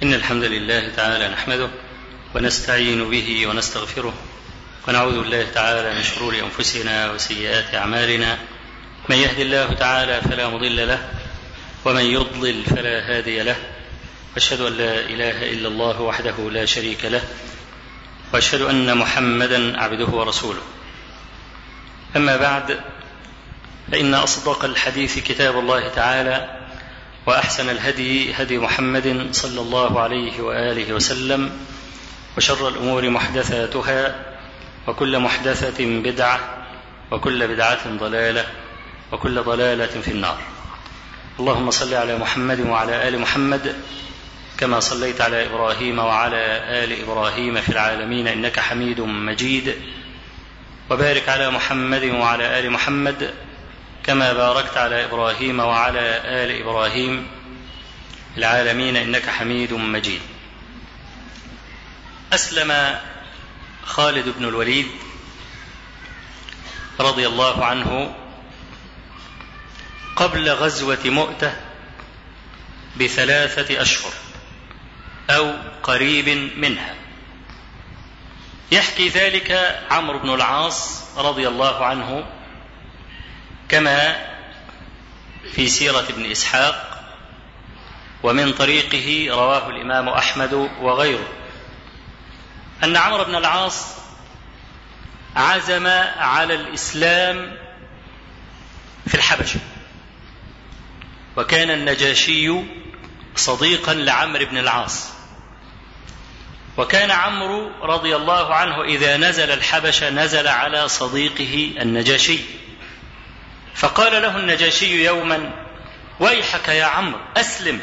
إن الحمد لله تعالى نحمده ونستعين به ونستغفره ونعوذ بالله تعالى من شرور أنفسنا وسيئات أعمالنا من يهد الله تعالى فلا مضل له ومن يضلل فلا هادي له واشهد ان لا اله الا الله وحده لا شريك له واشهد ان محمدا عبده ورسوله اما بعد فان اصدق الحديث كتاب الله تعالى واحسن الهدي هدي محمد صلى الله عليه واله وسلم وشر الامور محدثاتها وكل محدثه بدعه وكل بدعه ضلاله وكل ضلاله في النار اللهم صل على محمد وعلى ال محمد كما صليت على ابراهيم وعلى ال ابراهيم في العالمين انك حميد مجيد وبارك على محمد وعلى ال محمد كما باركت على ابراهيم وعلى ال ابراهيم في العالمين انك حميد مجيد اسلم خالد بن الوليد رضي الله عنه قبل غزوه مؤته بثلاثه اشهر او قريب منها يحكي ذلك عمرو بن العاص رضي الله عنه كما في سيره ابن اسحاق ومن طريقه رواه الامام احمد وغيره ان عمرو بن العاص عزم على الاسلام في الحبشه وكان النجاشي صديقا لعمرو بن العاص وكان عمرو رضي الله عنه اذا نزل الحبشه نزل على صديقه النجاشي فقال له النجاشي يوما ويحك يا عمرو اسلم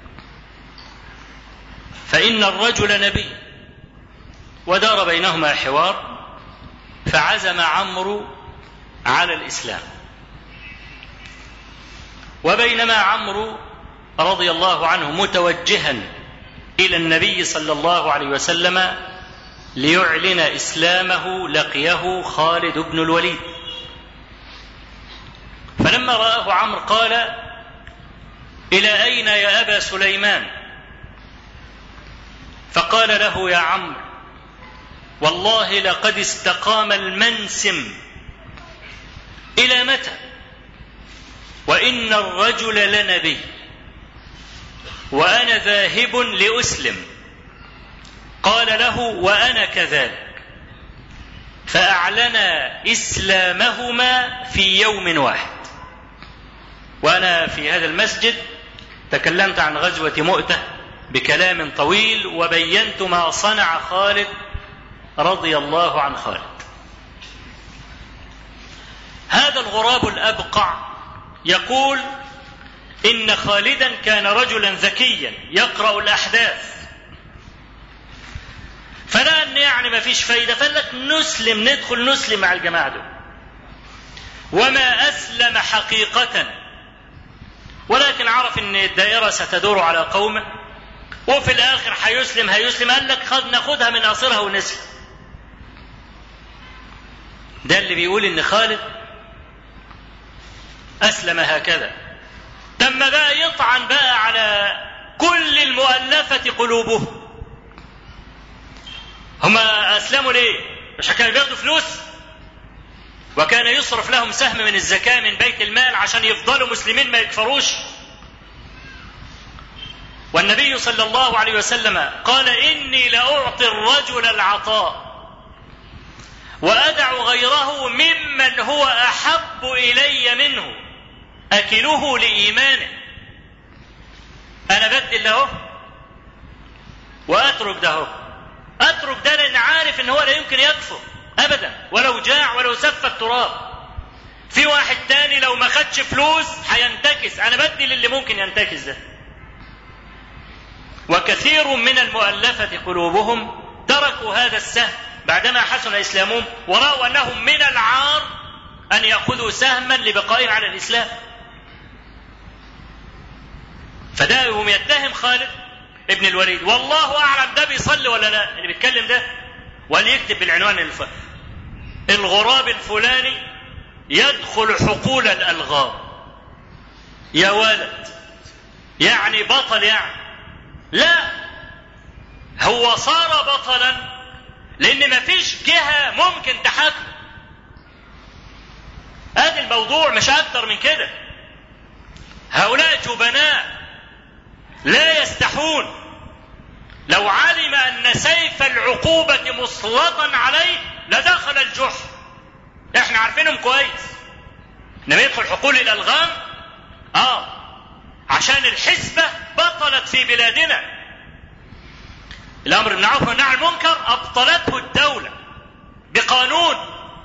فان الرجل نبي ودار بينهما حوار فعزم عمرو على الاسلام وبينما عمرو رضي الله عنه متوجها الى النبي صلى الله عليه وسلم ليعلن اسلامه لقيه خالد بن الوليد فلما راه عمرو قال الى اين يا ابا سليمان فقال له يا عمرو والله لقد استقام المنسم الى متى وان الرجل لنبي وانا ذاهب لاسلم قال له وانا كذلك فاعلنا اسلامهما في يوم واحد وانا في هذا المسجد تكلمت عن غزوه مؤته بكلام طويل وبينت ما صنع خالد رضي الله عن خالد هذا الغراب الابقع يقول ان خالدا كان رجلا ذكيا يقرا الاحداث فلا ان يعني ما فيش فايده فقال لك نسلم ندخل نسلم مع الجماعه دول وما اسلم حقيقه ولكن عرف ان الدائره ستدور على قومه وفي الاخر هيسلم هيسلم قال لك خد ناخدها من قصرها ونسلم ده اللي بيقول ان خالد اسلم هكذا تم بقى يطعن بقى على كل المؤلفة قلوبهم هما أسلموا ليه؟ مش كانوا بياخدوا فلوس؟ وكان يصرف لهم سهم من الزكاة من بيت المال عشان يفضلوا مسلمين ما يكفروش والنبي صلى الله عليه وسلم قال إني لأعطي الرجل العطاء وأدع غيره ممن هو أحب إلي منه أكله لإيمانه أنا بدل له وأترك ده أترك ده لأن عارف إن هو لا يمكن يكفر أبدا ولو جاع ولو سف التراب في واحد تاني لو ما خدش فلوس هينتكس أنا بدل اللي ممكن ينتكس ده وكثير من المؤلفة قلوبهم تركوا هذا السهم بعدما حسن إسلامهم ورأوا أنهم من العار أن يأخذوا سهما لبقائهم على الإسلام فده يقوم يتهم خالد ابن الوليد والله اعلم ده بيصلي ولا لا اللي بيتكلم ده وليكتب بالعنوان الف... الغراب الفلاني يدخل حقول الالغام يا ولد يعني بطل يعني لا هو صار بطلا لان مفيش جهه ممكن تحاكمه ادي الموضوع مش اكتر من كده هؤلاء جبناء لا يستحون لو علم ان سيف العقوبه مسلطا عليه لدخل الجحر احنا عارفينهم كويس انما يدخل حقول الالغام اه عشان الحسبه بطلت في بلادنا الامر بالمعروف والنهي عن المنكر ابطلته الدوله بقانون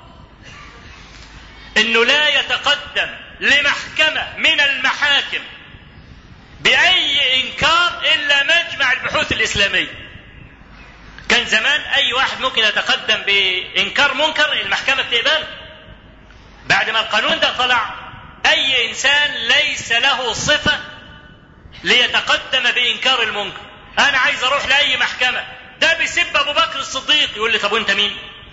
انه لا يتقدم لمحكمه من المحاكم باي انكار الا مجمع البحوث الاسلاميه كان زمان اي واحد ممكن يتقدم بانكار منكر المحكمه بتقبله بعد ما القانون ده طلع اي انسان ليس له صفه ليتقدم بانكار المنكر انا عايز اروح لاي محكمه ده بيسب ابو بكر الصديق يقول لي طب وانت مين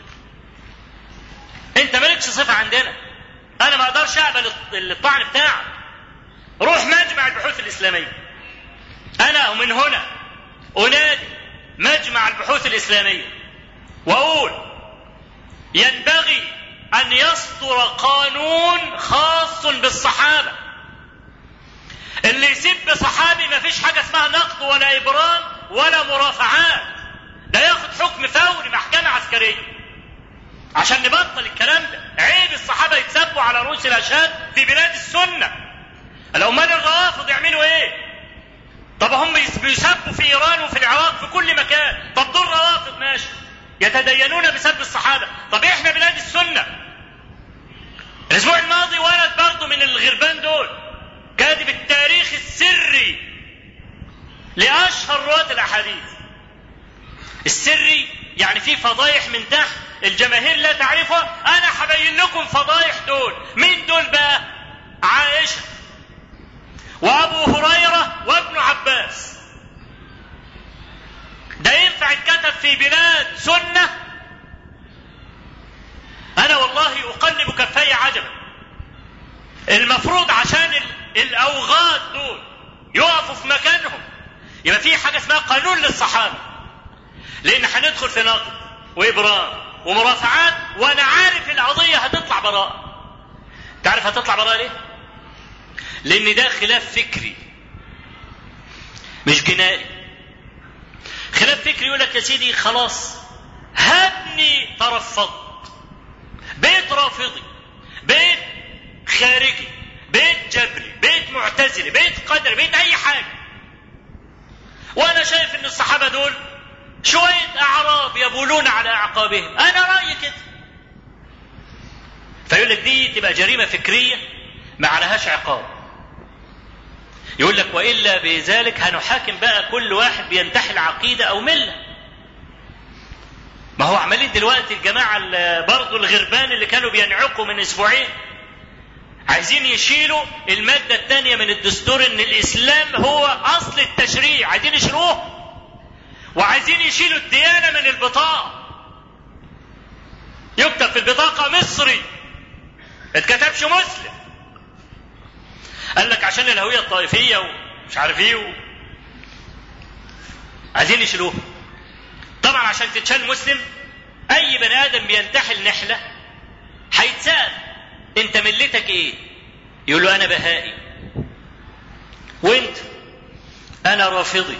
انت مالكش صفه عندنا انا ما اقدرش اقبل الطعن بتاعك روح مجمع البحوث الاسلاميه انا ومن هنا انادي مجمع البحوث الاسلاميه واقول ينبغي ان يصدر قانون خاص بالصحابه اللي يسب صحابي ما فيش حاجه اسمها نقد ولا ابرام ولا مرافعات ده ياخد حكم فوري محكمه عسكريه عشان نبطل الكلام ده عيب الصحابه يتسبوا على رؤوس الاشهاد في بلاد السنه الامال الروافض يعملوا ايه طب هم بيسبوا في ايران وفي العراق في كل مكان طب دول روافض ماشي يتدينون بسب الصحابه طب احنا بلاد السنه الاسبوع الماضي ولد برضه من الغربان دول كاتب التاريخ السري لاشهر رواه الاحاديث السري يعني في فضايح من تحت الجماهير لا تعرفها انا هبين لكم فضايح دول مين دول بقى عائشه وابو هريره وابن عباس ده ينفع اتكتب في بلاد سنه انا والله اقلب كفي عجبا المفروض عشان الاوغاد دول يقفوا في مكانهم يبقى في حاجه اسمها قانون للصحابه لان هندخل في نقد وابرام ومرافعات وانا عارف القضيه هتطلع براءه تعرف هتطلع براءه ليه لان ده خلاف فكري مش جنائي خلاف فكري يقول لك يا سيدي خلاص هبني ترفضت بيت رافضي بيت خارجي بيت جبري بيت معتزلي بيت قدري بيت اي حاجه وانا شايف ان الصحابه دول شويه اعراب يبولون على اعقابهم انا رايي كده فيقول لك دي تبقى جريمه فكريه ما عليهاش عقاب يقول لك والا بذلك هنحاكم بقى كل واحد بينتحل العقيده او مله ما هو عمالين دلوقتي الجماعه برضه الغربان اللي كانوا بينعقوا من اسبوعين عايزين يشيلوا المادة الثانية من الدستور ان الاسلام هو اصل التشريع عايزين يشيلوه وعايزين يشيلوا الديانة من البطاقة يكتب في البطاقة مصري اتكتبش مسلم قال لك عشان الهوية الطائفية ومش عارف ايه و... عايزين يشيلوه طبعا عشان تتشال مسلم اي بني ادم بينتحل نحلة هيتسأل انت ملتك ايه يقول له انا بهائي وانت انا رافضي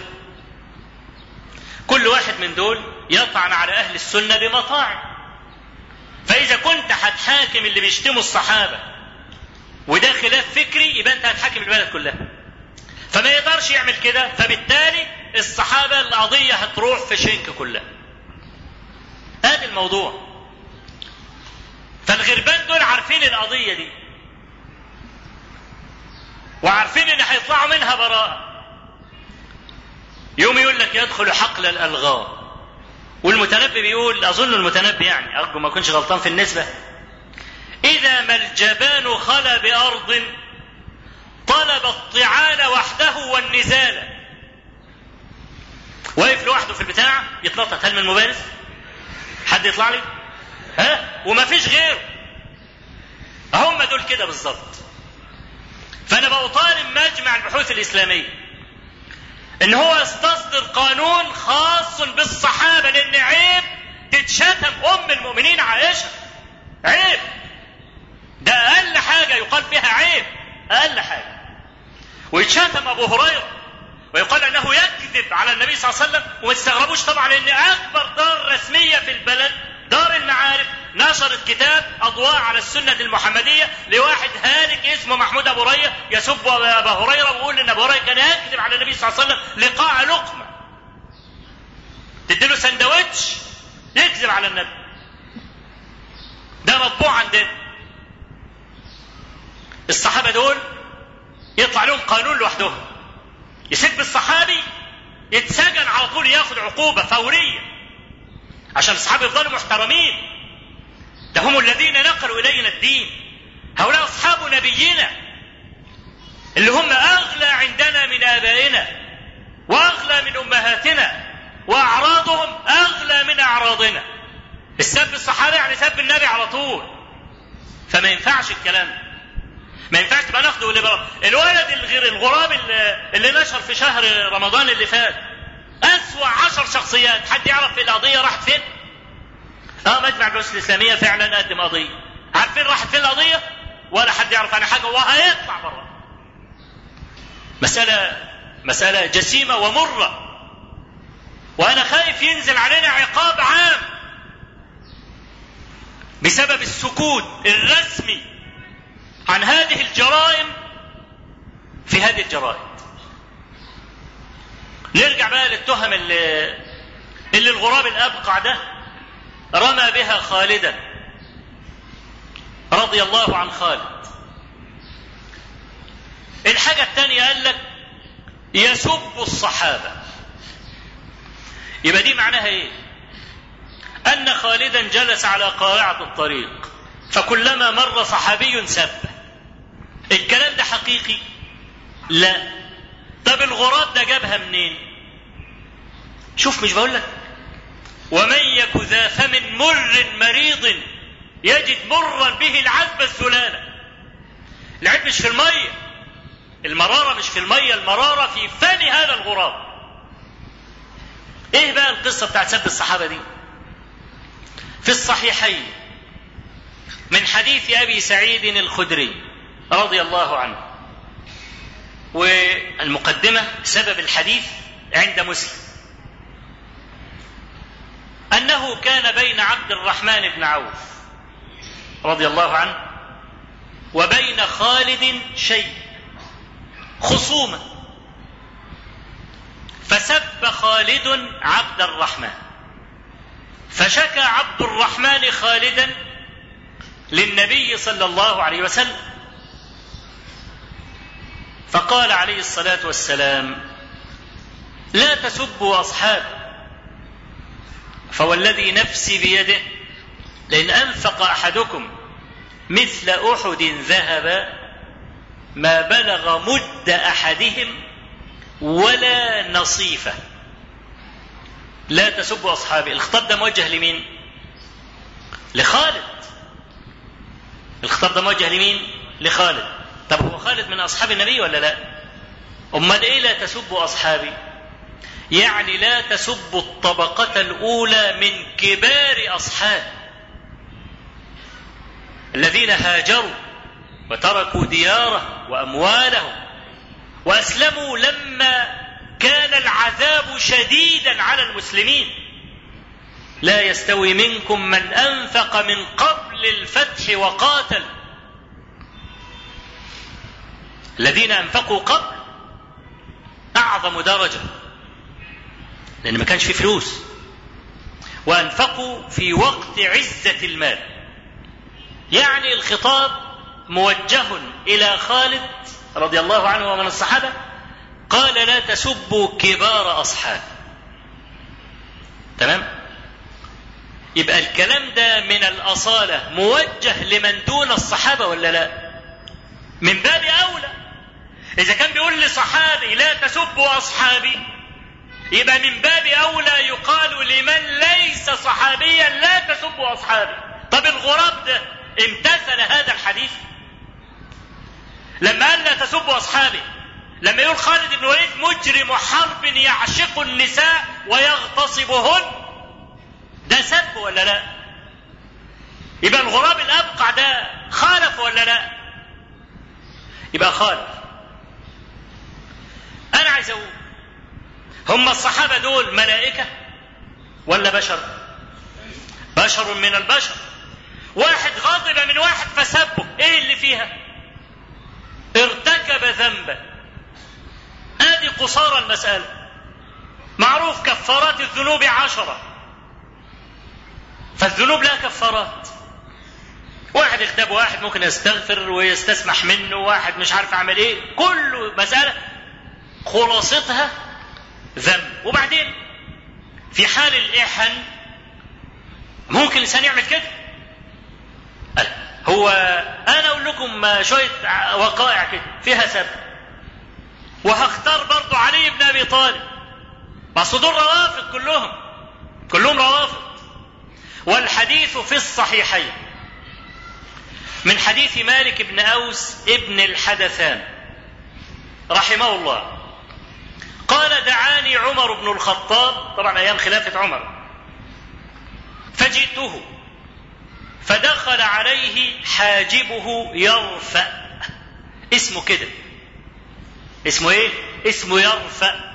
كل واحد من دول يطعن على اهل السنه بمطاعن فاذا كنت هتحاكم اللي بيشتموا الصحابه وده خلاف فكري يبقى انت هتحاكم البلد كلها فما يقدرش يعمل كده فبالتالي الصحابه القضيه هتروح في شنك كلها هذا الموضوع فالغربان دول عارفين القضيه دي وعارفين ان هيطلعوا منها براءه يوم يقول لك يدخل حقل الالغام والمتنبي بيقول اظن المتنبي يعني ارجو ما اكونش غلطان في النسبه اذا ما الجبان خلا بارض طلب الطعان وحده والنزال واقف لوحده في البتاع يتنطط هل من مبارز حد يطلع لي ها وما فيش غيره هم دول كده بالظبط فانا بطالب مجمع البحوث الاسلاميه ان هو يستصدر تصدر قانون خاص بالصحابة لأن عيب تتشتم أم المؤمنين عائشة عيب ده أقل حاجة يقال فيها عيب أقل حاجة ويتشتم أبو هريرة ويقال أنه يكذب على النبي صلى الله عليه وسلم وما تستغربوش طبعا لأن أكبر دار رسمية في البلد دار المعارف نشرت كتاب أضواء على السنة المحمدية لواحد هالك اسمه محمود أبو هريرة يسب أبا هريرة ويقول إن أبو هريرة كان يكذب على النبي صلى الله عليه وسلم لقاء لقمة تديله سندوتش يكذب على النبي ده مطبوع عندنا الصحابة دول يطلع لهم قانون لوحدهم يسب الصحابي يتسجن على طول ياخد عقوبة فورية عشان الصحابة يفضلوا محترمين ده هم الذين نقلوا إلينا الدين هؤلاء أصحاب نبينا اللي هم أغلى عندنا من آبائنا وأغلى من أمهاتنا وأعراضهم أغلى من أعراضنا السب الصحابة يعني سب النبي على طول فما ينفعش الكلام ده ما ينفعش تبقى ناخده لبرا الولد الغير الغراب اللي, اللي نشر في شهر رمضان اللي فات أسوأ عشر شخصيات حد يعرف في القضية راحت فين؟ اه مجمع البحوث الإسلامية فعلا قدم قضية عارفين راحت فين القضية؟ ولا حد يعرف عنها حاجة وهيطلع بره مسألة مسألة جسيمة ومرة وأنا خايف ينزل علينا عقاب عام بسبب السكوت الرسمي عن هذه الجرائم في هذه الجرائم نرجع بقى للتهم اللي, اللي الغراب الأبقع ده رمى بها خالدا رضي الله عن خالد الحاجة الثانية قال لك يسب الصحابة يبقى دي معناها ايه أن خالدا جلس على قارعة الطريق فكلما مر صحابي سبه الكلام ده حقيقي لا طب الغراب ده جابها منين شوف مش بقول لك ومن يك ذا فم مر مريض يجد مرا به العذب الزلالة العيب مش في المية المرارة مش في المية المرارة في فم هذا الغراب ايه بقى القصة بتاعت سب الصحابة دي في الصحيحين من حديث ابي سعيد الخدري رضي الله عنه والمقدمة سبب الحديث عند مسلم أنه كان بين عبد الرحمن بن عوف رضي الله عنه وبين خالد شيء خصومة فسب خالد عبد الرحمن فشكى عبد الرحمن خالدا للنبي صلى الله عليه وسلم فقال عليه الصلاة والسلام لا تسبوا أصحابي فوالذي نفسي بيده لئن أنفق أحدكم مثل أحد ذهب ما بلغ مد أحدهم ولا نصيفه لا تسبوا أصحابي الخطاب ده موجه لمين لخالد الخطاب ده موجه لمين لخالد طب هو خالد من أصحاب النبي ولا لا أمال إيه لا تسبوا أصحابي يعني لا تسبوا الطبقة الأولى من كبار أصحاب الذين هاجروا وتركوا ديارهم وأموالهم وأسلموا لما كان العذاب شديدا على المسلمين لا يستوي منكم من أنفق من قبل الفتح وقاتل الذين أنفقوا قبل أعظم درجة لأن ما كانش في فلوس وأنفقوا في وقت عزة المال يعني الخطاب موجه إلى خالد رضي الله عنه ومن الصحابة قال لا تسبوا كبار أصحاب تمام يبقى الكلام ده من الأصالة موجه لمن دون الصحابة ولا لا من باب أولى إذا كان بيقول لصحابي لا تسبوا أصحابي يبقى من باب أولى يقال لمن ليس صحابيا لا تسبوا أصحابي طب الغراب ده امتثل هذا الحديث لما قال لا تسبوا أصحابي لما يقول خالد بن الوليد مجرم حرب يعشق النساء ويغتصبهن ده سب ولا لا يبقى الغراب الابقع ده خالف ولا لا يبقى خالف انا عايز اقول هم الصحابه دول ملائكه ولا بشر بشر من البشر واحد غضب من واحد فسبه ايه اللي فيها ارتكب ذنبا ادي قصارى المسألة معروف كفارات الذنوب عشرة فالذنوب لها كفارات واحد اغتاب واحد ممكن يستغفر ويستسمح منه واحد مش عارف اعمل ايه كل مسألة خلاصتها ذنب وبعدين في حال الإحن ممكن الإنسان يعمل كده هو أنا أقول لكم شوية وقائع كده فيها سب وهختار برضو علي بن أبي طالب بس دول روافض كلهم كلهم روافض والحديث في الصحيحين من حديث مالك بن أوس ابن الحدثان رحمه الله قال دعاني عمر بن الخطاب طبعا ايام خلافه عمر فجئته فدخل عليه حاجبه يرفأ اسمه كده اسمه ايه اسمه يرفأ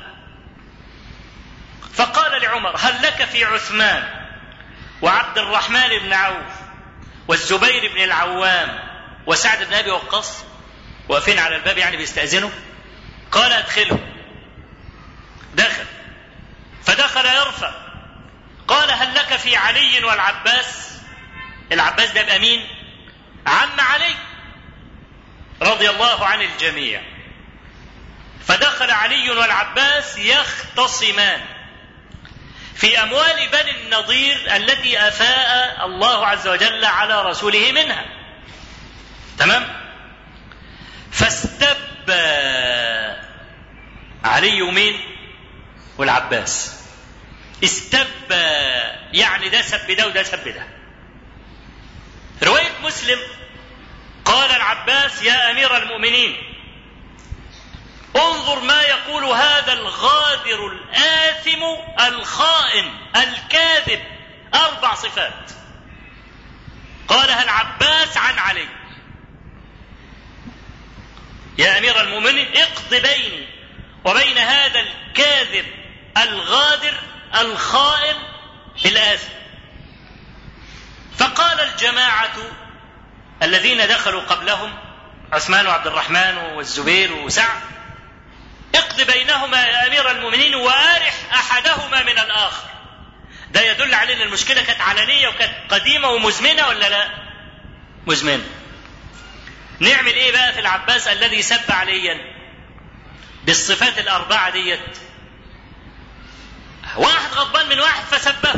فقال لعمر هل لك في عثمان وعبد الرحمن بن عوف والزبير بن العوام وسعد بن ابي وقاص واقفين على الباب يعني بيستأذنوا قال ادخله دخل فدخل يرفع قال هل لك في علي والعباس العباس ده يبقى مين عم علي رضي الله عن الجميع فدخل علي والعباس يختصمان في اموال بني النضير التي افاء الله عز وجل على رسوله منها تمام فاستب علي مين والعباس استب يعني ده سب ده وده سب ده رواية مسلم قال العباس يا أمير المؤمنين انظر ما يقول هذا الغادر الآثم الخائن الكاذب أربع صفات قالها العباس عن علي يا أمير المؤمنين اقض بيني وبين هذا الكاذب الغادر الخائن الآثم فقال الجماعة الذين دخلوا قبلهم عثمان وعبد الرحمن والزبير وسعد اقض بينهما يا امير المؤمنين وارح احدهما من الاخر ده يدل على ان المشكله كانت علنيه وكانت قديمه ومزمنه ولا لا مزمنه نعمل ايه بقى في العباس الذي سب عليا بالصفات الاربعه ديت واحد غضبان من واحد فسبه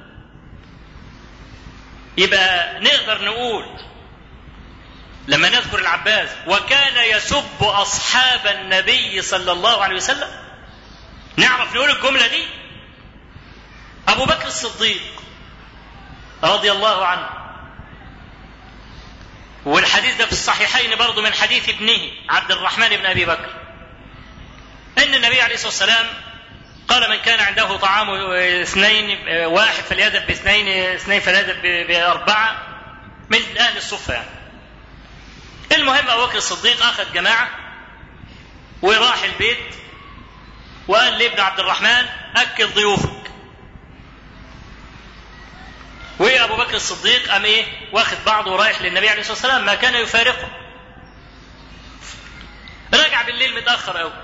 يبقى نقدر نقول لما نذكر العباس وكان يسب اصحاب النبي صلى الله عليه وسلم نعرف نقول الجمله دي ابو بكر الصديق رضي الله عنه والحديث ده في الصحيحين برضه من حديث ابنه عبد الرحمن بن ابي بكر ان النبي عليه الصلاه والسلام قال من كان عنده طعام اثنين واحد فليذهب باثنين اثنين فليذهب باربعه من اهل الصفه يعني المهم ابو بكر الصديق اخذ جماعه وراح البيت وقال لابن عبد الرحمن اكل ضيوفك وابو بكر الصديق قام ايه واخد بعضه ورايح للنبي عليه الصلاه والسلام ما كان يفارقه رجع بالليل متاخر قوي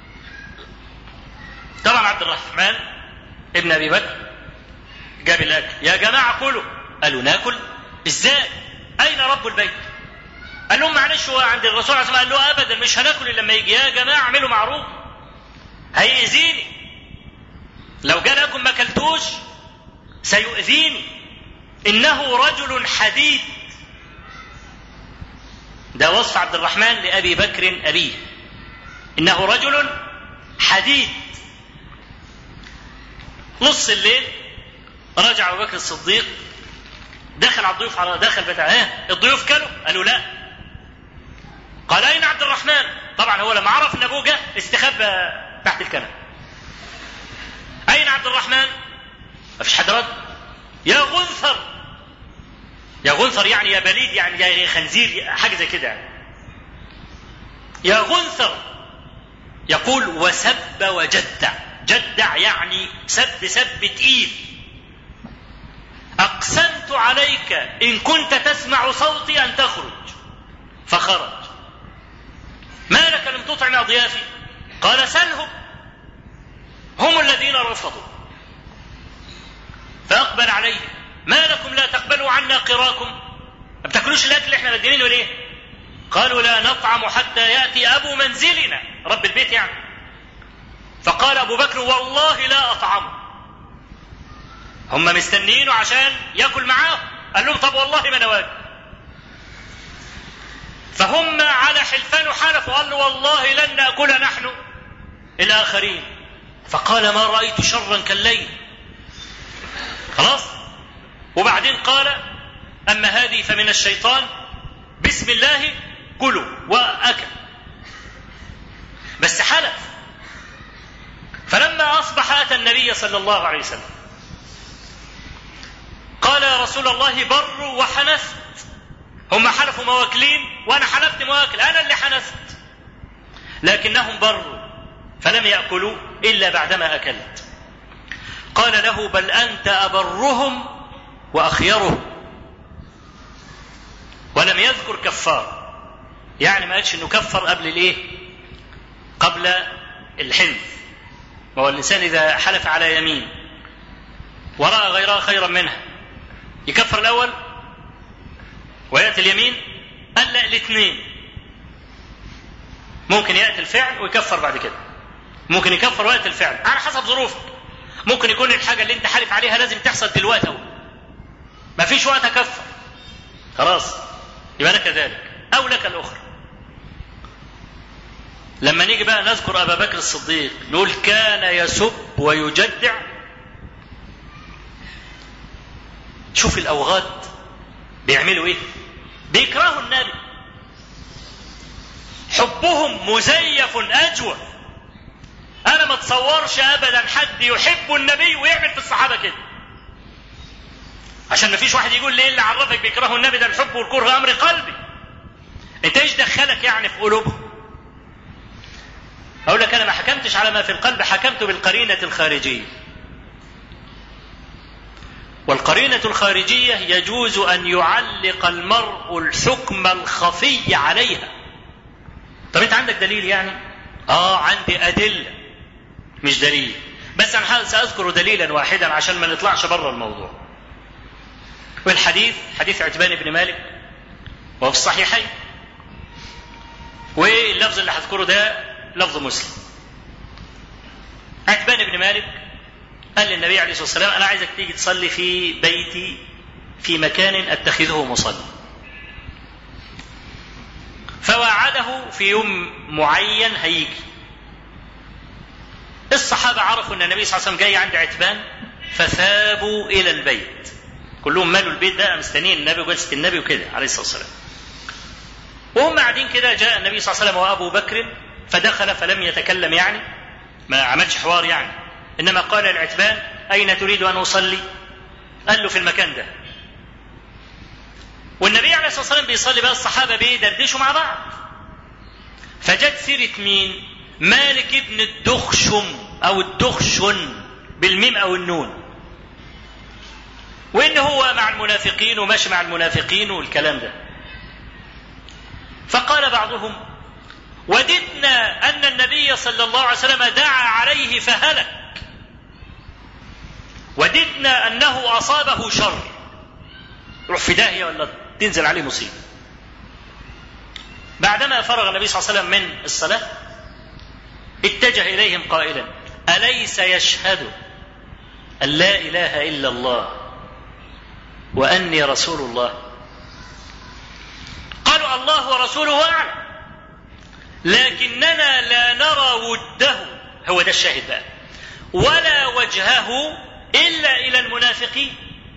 طبعا عبد الرحمن ابن ابي بكر جاب الاكل يا جماعه كلوا قالوا ناكل ازاي اين رب البيت قال لهم معلش هو عند الرسول عليه الصلاه والسلام قال له ابدا مش هناكل الا لما يجي يا جماعه اعملوا معروف هيأذيني لو جاء لكم ما اكلتوش سيؤذيني انه رجل حديد ده وصف عبد الرحمن لابي بكر ابيه انه رجل حديد نص الليل رجع ابو بكر الصديق دخل على الضيوف على دخل بتاع ايه الضيوف كلوا قالوا لا قال اين عبد الرحمن طبعا هو لما عرف ان ابوه جه استخبى تحت الكنبه اين عبد الرحمن ما فيش حد رد يا غنثر يا غنثر يعني يا بليد يعني يا خنزير حاجه زي كده يعني يا غنثر يقول وسب وجدع جدع يعني سب سب تقيل أقسمت عليك إن كنت تسمع صوتي أن تخرج فخرج ما لك لم تطعم أضيافي قال سلهم هم الذين رفضوا فأقبل عليه ما لكم لا تقبلوا عنا قراكم ما بتاكلوش الأكل اللي احنا مدينينه ليه قالوا لا نطعم حتى يأتي أبو منزلنا رب البيت يعني فقال أبو بكر والله لا أطعمه هم مستنيينه عشان ياكل معاهم قال لهم طب والله ما انا واجب فهم على حلفان حلفوا قال له والله لن ناكل نحن الاخرين فقال ما رايت شرا كالليل خلاص وبعدين قال اما هذه فمن الشيطان بسم الله كلوا واكل بس حلف فلما اصبح اتى النبي صلى الله عليه وسلم قال يا رسول الله بر وحنثت هم حلفوا مواكلين وانا حلفت مواكل انا اللي حنثت لكنهم بروا فلم ياكلوا الا بعدما اكلت قال له بل انت ابرهم واخيرهم ولم يذكر كفار يعني ما قالش انه كفر قبل الايه قبل الحلف وهو الانسان اذا حلف على يمين وراى غيرها خيرا منها يكفر الاول وياتي اليمين قال لا الاثنين ممكن ياتي الفعل ويكفر بعد كده ممكن يكفر وياتي الفعل على حسب ظروفك ممكن يكون الحاجه اللي انت حالف عليها لازم تحصل دلوقتي اهو ما فيش وقت اكفر خلاص يبقى لك ذلك او لك الاخرى لما نيجي بقى نذكر ابا بكر الصديق نقول كان يسب ويجدع شوف الاوغاد بيعملوا ايه بيكرهوا النبي حبهم مزيف اجوف انا ما اتصورش ابدا حد يحب النبي ويعمل في الصحابه كده عشان ما فيش واحد يقول لي ايه اللي عرفك بيكرهوا النبي ده الحب والكره امر قلبي انت ايش دخلك يعني في قلوبهم اقول لك انا ما حكمتش على ما في القلب حكمت بالقرينه الخارجيه والقرينة الخارجية يجوز أن يعلق المرء الحكم الخفي عليها. طب أنت عندك دليل يعني؟ آه عندي أدلة مش دليل. بس أنا سأذكر دليلا واحدا عشان ما نطلعش بره الموضوع. والحديث حديث عتبان بن مالك وهو في الصحيحين. واللفظ اللي هذكره ده لفظ مسلم. عتبان بن مالك قال للنبي عليه الصلاه والسلام انا عايزك تيجي تصلي في بيتي في مكان اتخذه مصلى فوعده في يوم معين هيجي الصحابة عرفوا أن النبي صلى الله عليه وسلم جاي عند عتبان فثابوا إلى البيت كلهم مالوا البيت ده مستنيين النبي وجلسة النبي وكده عليه الصلاة والسلام وهم قاعدين كده جاء النبي صلى الله عليه وسلم وأبو بكر فدخل فلم يتكلم يعني ما عملش حوار يعني انما قال العتبان اين تريد ان اصلي؟ قال له في المكان ده. والنبي عليه الصلاه والسلام بيصلي بقى الصحابه بيدردشوا مع بعض. فجت سيره مين؟ مالك ابن الدخشم او الدخشن بالميم او النون. وان هو مع المنافقين وماشي مع المنافقين والكلام ده. فقال بعضهم وددنا ان النبي صلى الله عليه وسلم دعا عليه فهلك. وددنا انه اصابه شر روح في داهيه ولا تنزل عليه مصيبه بعدما فرغ النبي صلى الله عليه وسلم من الصلاه اتجه اليهم قائلا اليس يشهد ان لا اله الا الله واني رسول الله قالوا الله ورسوله اعلم لكننا لا نرى وده هو ده الشاهد بقى ولا وجهه إلا إلى المنافقين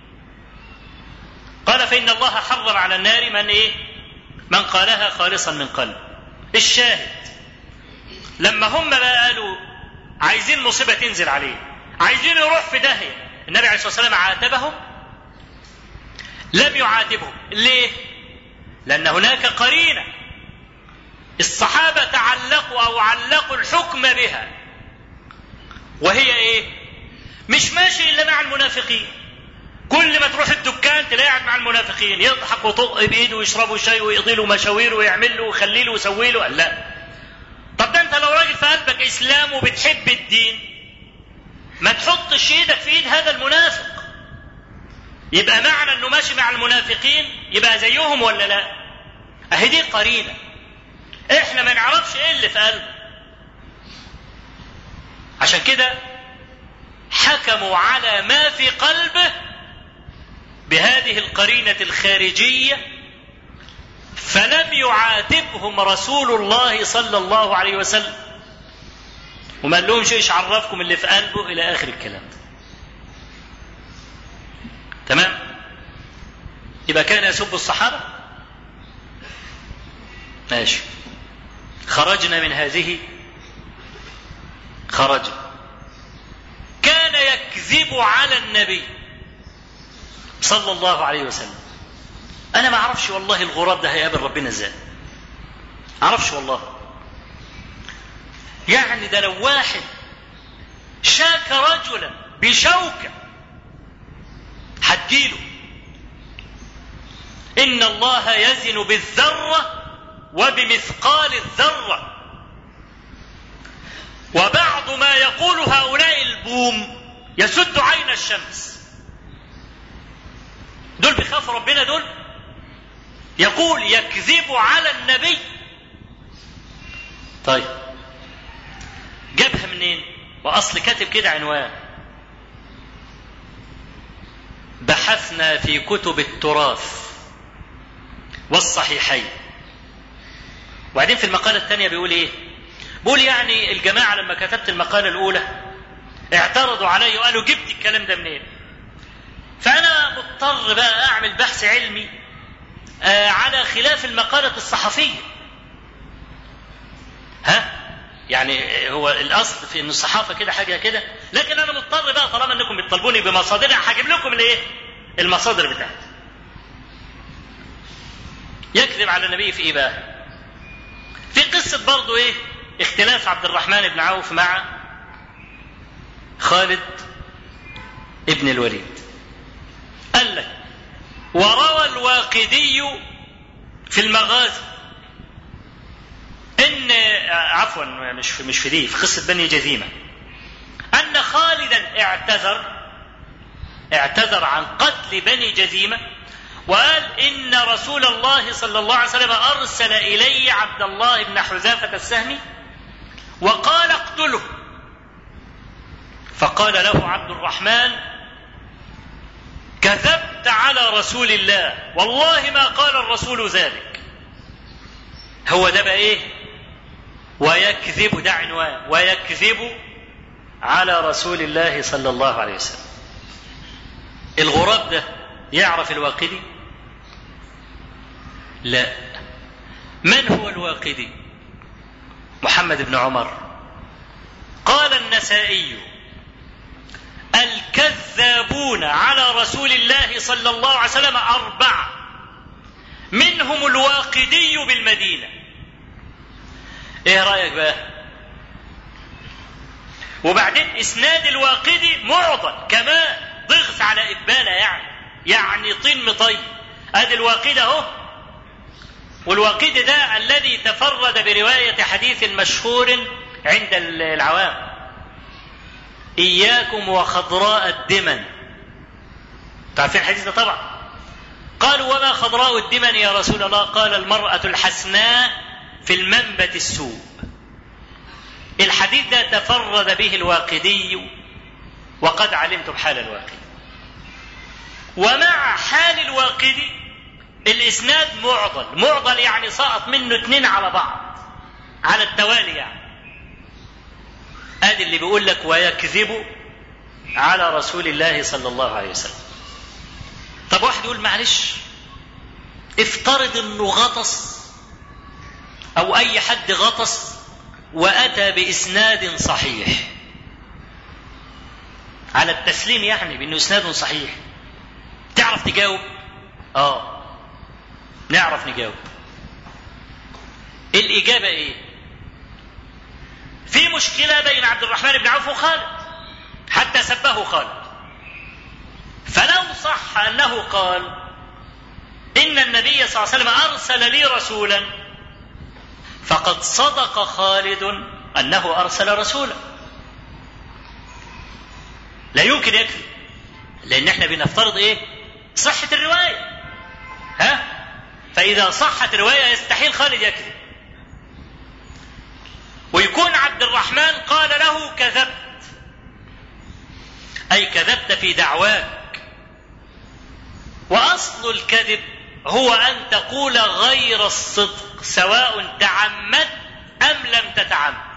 قال فإن الله حرم على النار من إيه من قالها خالصا من قلب الشاهد لما هم بقى قالوا عايزين مصيبة تنزل عليه عايزين يروح في داهية النبي عليه الصلاة والسلام عاتبهم لم يعاتبهم ليه لأن هناك قرينة الصحابة تعلقوا أو علقوا الحكم بها وهي إيه مش ماشي إلا مع المنافقين كل ما تروح الدكان تلاقي قاعد مع المنافقين يضحك ويطق بايده ويشربوا شاي ويقضي له مشاوير ويعمل له ويخلي له ويسوي له لا طب ده انت لو راجل في قلبك اسلام وبتحب الدين ما تحطش ايدك في ايد هذا المنافق يبقى معنى انه ماشي مع المنافقين يبقى زيهم ولا لا اهي دي قرينه احنا ما نعرفش ايه اللي في قلبه عشان كده حكموا على ما في قلبه بهذه القرينه الخارجيه فلم يعاتبهم رسول الله صلى الله عليه وسلم وما قال لهمش ايش عرفكم اللي في قلبه الى اخر الكلام تمام يبقى كان يسب الصحابه ماشي خرجنا من هذه خرجنا كان يكذب على النبي صلى الله عليه وسلم انا ما اعرفش والله الغراب ده هيقابل ربنا ازاي اعرفش والله يعني ده لو واحد شاك رجلا بشوكه هتجيله ان الله يزن بالذره وبمثقال الذره وبعض ما يقول هؤلاء البوم يسد عين الشمس دول بيخافوا ربنا دول يقول يكذب على النبي طيب جابها منين واصل كاتب كده عنوان بحثنا في كتب التراث والصحيحين وبعدين في المقالة الثانية بيقول ايه بيقول يعني الجماعة لما كتبت المقالة الأولى اعترضوا علي وقالوا جبت الكلام ده منين فأنا مضطر بقى أعمل بحث علمي آه على خلاف المقالة الصحفية ها يعني هو الاصل في ان الصحافه كده حاجه كده لكن انا مضطر بقى طالما انكم بتطالبوني بمصادرها هجيب لكم الايه المصادر بتاعتي يكذب على النبي في ايه بقى في قصه برضه ايه اختلاف عبد الرحمن بن عوف مع خالد ابن الوليد قال لك وروى الواقدي في المغازي ان عفوا مش في مش في دي في قصه بني جذيمه ان خالدا اعتذر اعتذر عن قتل بني جذيمه وقال ان رسول الله صلى الله عليه وسلم ارسل الي عبد الله بن حذافه السهمي وقال اقتله فقال له عبد الرحمن كذبت على رسول الله والله ما قال الرسول ذلك هو ده بقى ايه ويكذب ده عنوان ويكذب على رسول الله صلى الله عليه وسلم الغراب ده يعرف الواقدي لا من هو الواقدي محمد بن عمر قال النسائي الكذابون على رسول الله صلى الله عليه وسلم اربعه منهم الواقدي بالمدينه ايه رايك بقى وبعدين اسناد الواقدي معضل كمان ضغط على اباله يعني يعني طين مطي ادي الواقد اهو والواقد ده الذي تفرد بروايه حديث مشهور عند العوام اياكم وخضراء الدمن تعرفين الحديث ده طبعا قالوا وما خضراء الدمن يا رسول الله قال المراه الحسناء في المنبت السوء الحديث ده تفرد به الواقدي وقد علمتم حال الواقدي ومع حال الواقدي الاسناد معضل معضل يعني سقط منه اتنين على بعض على التوالي يعني ادي اللي بيقول لك ويكذب على رسول الله صلى الله عليه وسلم طب واحد يقول معلش افترض انه غطس او اي حد غطس وأتى بإسناد صحيح على التسليم يعني بأنه إسناد صحيح تعرف تجاوب؟ آه نعرف نجاوب الإجابة إيه؟ في مشكلة بين عبد الرحمن بن عوف وخالد حتى سبه خالد فلو صح أنه قال إن النبي صلى الله عليه وسلم أرسل لي رسولا فقد صدق خالد أنه أرسل رسولا لا يمكن يكفي لأن احنا بنفترض إيه صحة الرواية ها فإذا صحت الرواية يستحيل خالد يكذب ويكون عبد الرحمن قال له كذبت أي كذبت في دعواك وأصل الكذب هو أن تقول غير الصدق سواء تعمدت أم لم تتعمد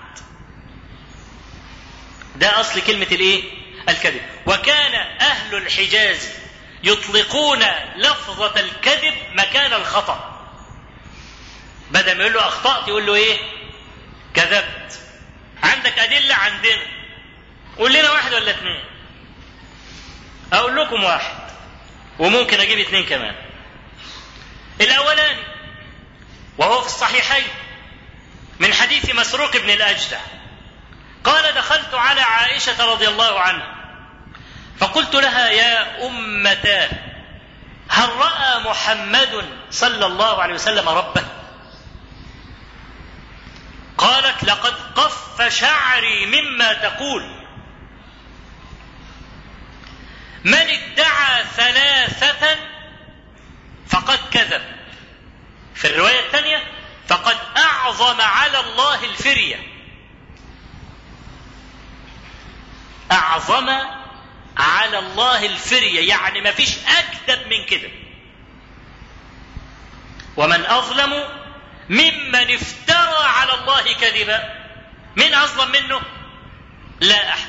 ده أصل كلمة الإيه؟ الكذب وكان أهل الحجاز يطلقون لفظة الكذب مكان الخطأ بدل ما يقول له أخطأت يقول له إيه؟ كذبت عندك أدلة عندنا قول لنا واحد ولا اثنين أقول لكم واحد وممكن أجيب اثنين كمان الأولاني وهو في الصحيحين من حديث مسروق بن الأجدع قال دخلت على عائشة رضي الله عنها فقلت لها يا أمتاه هل رأى محمد صلى الله عليه وسلم ربه قالت لقد قف شعري مما تقول من ادعى ثلاثة فقد كذب في الرواية الثانية فقد أعظم على الله الفرية أعظم على الله الفرية يعني ما فيش أكذب من كده ومن أظلم ممن افترى على الله كذبا من أظلم منه لا أحد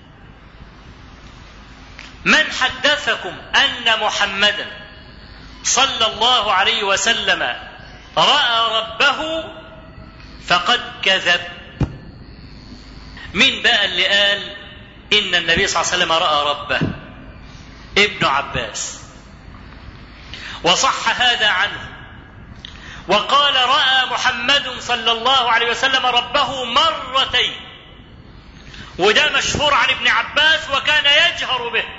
من حدثكم أن محمدا صلى الله عليه وسلم رأى ربه فقد كذب مين بقى اللي قال إن النبي صلى الله عليه وسلم رأى ربه ابن عباس وصح هذا عنه وقال رأى محمد صلى الله عليه وسلم ربه مرتين وده مشهور عن ابن عباس وكان يجهر به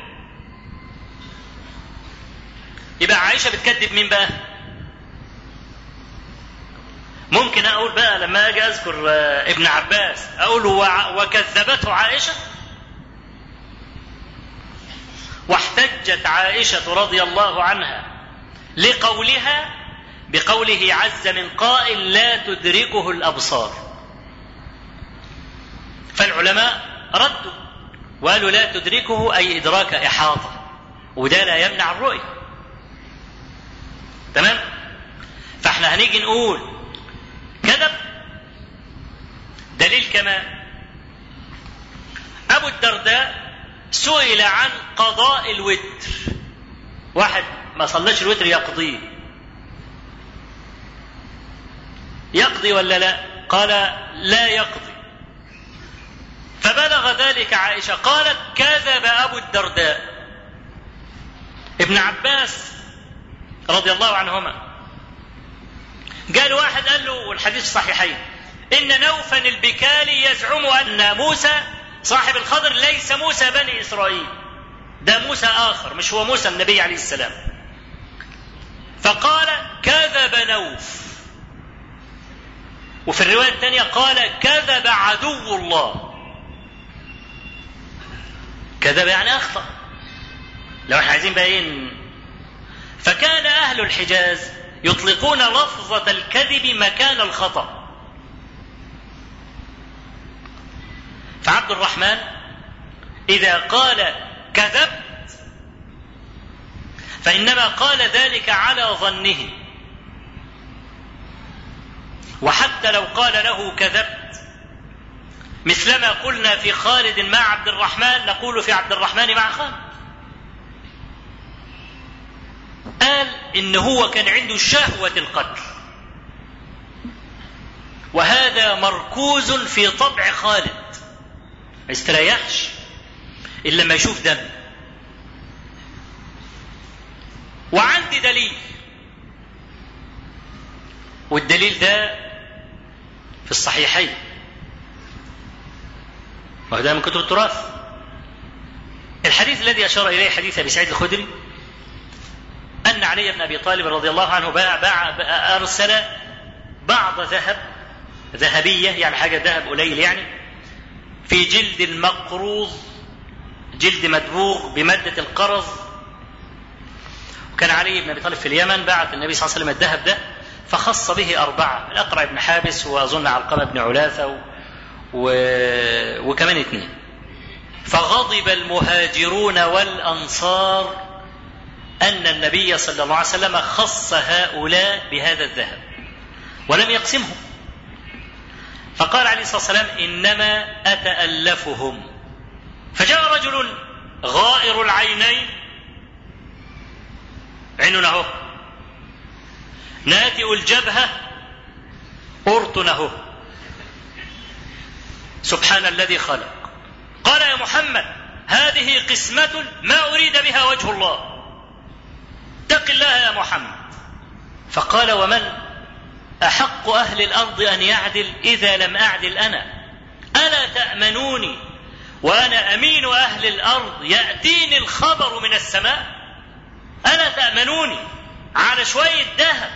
يبقى عائشة بتكذب مين بقى ممكن أقول بقى لما أجي أذكر ابن عباس أقول وكذبته عائشة واحتجت عائشة رضي الله عنها لقولها بقوله عز من قائل لا تدركه الأبصار فالعلماء ردوا وقالوا لا تدركه أي إدراك إحاطة وده لا يمنع الرؤية تمام فاحنا هنيجي نقول كذب دليل كمان أبو الدرداء سئل عن قضاء الوتر واحد ما صلاش الوتر يقضيه يقضي ولا لا قال لا يقضي فبلغ ذلك عائشة قالت كذب أبو الدرداء ابن عباس رضي الله عنهما قال واحد قال له والحديث الصحيحين إن نوفا البكالي يزعم أن موسى صاحب الخضر ليس موسى بني إسرائيل ده موسى آخر مش هو موسى النبي عليه السلام فقال كذب نوف وفي الرواية الثانية قال كذب عدو الله كذب يعني أخطأ لو احنا عايزين بقى ايه فكان أهل الحجاز يطلقون لفظة الكذب مكان الخطأ فعبد الرحمن إذا قال كذبت فإنما قال ذلك على ظنه وحتى لو قال له كذبت مثلما قلنا في خالد مع عبد الرحمن نقول في عبد الرحمن مع خالد قال ان هو كان عنده شهوة القتل وهذا مركوز في طبع خالد ما يستريحش الا لما يشوف دم وعندي دليل والدليل ده في الصحيحين وهذا من كتب التراث الحديث الذي اشار اليه حديث ابي سعيد الخدري ان علي بن ابي طالب رضي الله عنه باع باع ارسل بعض ذهب ذهبيه يعني حاجه ذهب قليل يعني في جلد المقروض جلد مدبوغ بماده القرض وكان علي بن ابي طالب في اليمن بعث النبي صلى الله عليه وسلم الذهب ده فخص به اربعه الاقرع بن حابس واظن علقمه بن علاثه و... و... وكمان اثنين فغضب المهاجرون والانصار ان النبي صلى الله عليه وسلم خص هؤلاء بهذا الذهب ولم يقسمهم فقال عليه الصلاه والسلام انما اتالفهم فجاء رجل غائر العينين عيننا اهو ناتئ الجبهه قرطن اهو سبحان الذي خلق قال يا محمد هذه قسمة ما أريد بها وجه الله اتق الله يا محمد فقال ومن أحق أهل الأرض أن يعدل إذا لم أعدل أنا ألا تأمنوني وأنا أمين أهل الأرض يأتيني الخبر من السماء ألا تأمنوني على شوية ذهب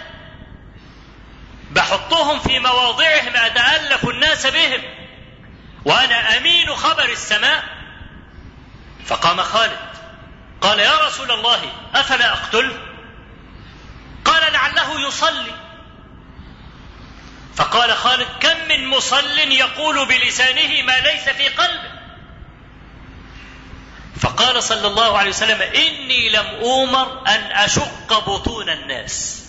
بحطهم في مواضعهم أتألف الناس بهم وأنا أمين خبر السماء فقام خالد قال يا رسول الله أفلا أقتله قال لعله يصلي فقال خالد كم من مصل يقول بلسانه ما ليس في قلبه فقال صلى الله عليه وسلم إني لم أومر أن أشق بطون الناس